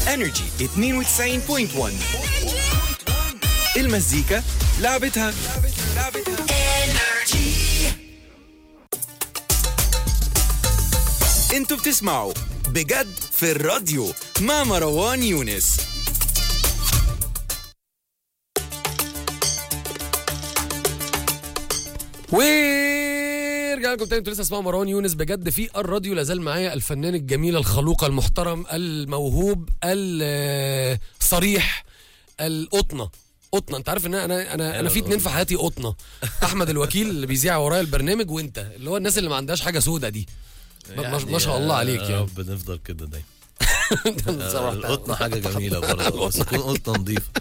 انرجي 92.1 المزيكا لعبتها انتوا بتسمعوا بجد في الراديو مع مروان يونس ورجع لكم تاني انتوا لسه اسمعوا مروان يونس بجد في الراديو لازال معايا الفنان الجميل الخلوق المحترم الموهوب الصريح القطنه قطنه انت عارف ان انا انا انا, أنا في اتنين في حياتي قطنه احمد الوكيل اللي بيذيع ورايا البرنامج وانت اللي هو الناس اللي ما عندهاش حاجه سودة دي ما, ما شاء الله عليك يا يعني رب نفضل كده دايما صراحة. القطنه حاجه جميله برضه بس تكون قطنه نظيفه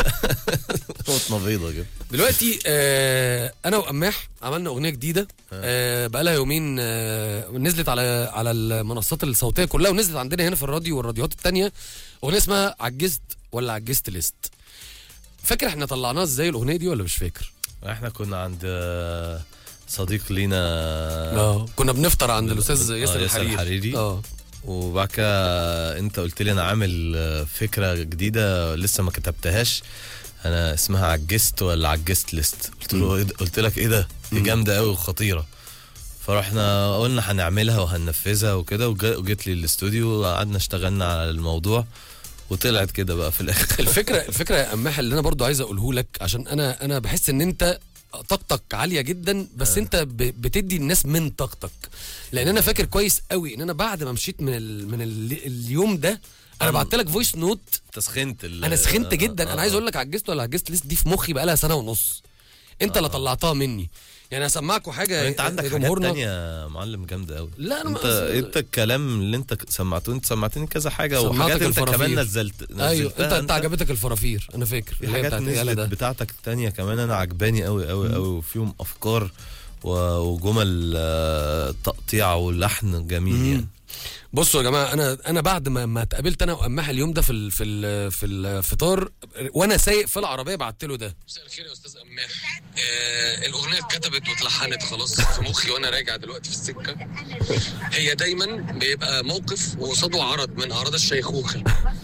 قطنه بيضه كده دلوقتي آه انا وقماح عملنا اغنيه جديده آه بقالها يومين آه نزلت على على المنصات الصوتيه كلها ونزلت عندنا هنا في الراديو والراديوهات التانية اغنيه اسمها عجزت ولا عجزت ليست فاكر احنا طلعناها ازاي الاغنيه دي ولا مش فاكر احنا كنا عند آه، صديق لينا اه كنا بنفطر عند الاستاذ آه، ياسر ياسر الحريري الحريري. اه وبعد كده انت قلت لي انا عامل آه، فكره جديده لسه ما كتبتهاش انا اسمها عجزت ولا عجزت ليست قلت له إيه ده؟ قلت لك ايه ده دي جامده قوي وخطيره فرحنا قلنا هنعملها وهننفذها وكده وجا- وجيت لي الاستوديو وقعدنا اشتغلنا على الموضوع وطلعت كده بقى في الاخر الفكره الفكره يا قماح اللي انا برضو عايز اقوله لك عشان انا انا بحس ان انت طاقتك عاليه جدا بس انت ب- بتدي الناس من طاقتك لان انا فاكر كويس قوي ان انا بعد ما مشيت من ال من ال اليوم ده انا بعت لك فويس نوت تسخنت ال- انا سخنت آه، جدا آه، انا عايز آه. اقول لك عجزت ولا عجزت لسه دي في مخي بقالها سنه ونص انت اللي طلعتها مني يعني هسمعكوا حاجه انت عندك حاجات جمهورنا- تانية يا معلم جامده قوي لا، أنا ما- انت انت الكلام اللي انت سمعته انت سمعتني كذا حاجه سمعتك وحاجات انت الفرافير. كمان نزلت ايوه انت نزلتها انت عجبتك الفرافير انا فاكر في اللي هي حاجات بتاعت العيال نزلت ده بتاعتك التانية كمان انا عجباني قوي قوي قوي وفيهم افكار و- وجمل آه، تقطيع ولحن جميل يعني بصوا يا جماعه انا انا بعد ما ما اتقابلت انا وقماح اليوم ده في ال في ال في الفطار وانا سايق في العربيه بعت له ده مساء الخير يا استاذ قماح آه الاغنيه اتكتبت واتلحنت خلاص في مخي وانا راجع دلوقتي في السكه هي دايما بيبقى موقف وقصاده عرض من اعراض الشيخوخه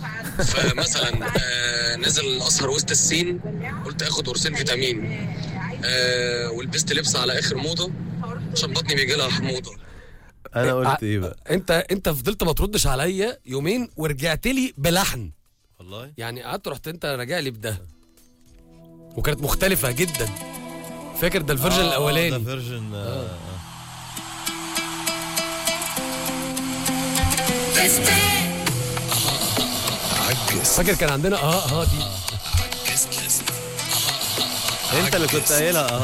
فمثلا آه نزل اسهر وسط السين قلت اخد قرصين فيتامين آه ولبست لبس على اخر موضه عشان بطني بيجي لها حموضه انا ع- قلت ايه بقى انت انت فضلت ما تردش عليا يومين ورجعت لي بلحن والله يعني قعدت رحت انت راجع لي بده وكانت مختلفه جدا فاكر ده الفيرجن آه، ده الاولاني فيرجن آه. فاكر كان عندنا اه اه دي انت اللي كنت قايلها اه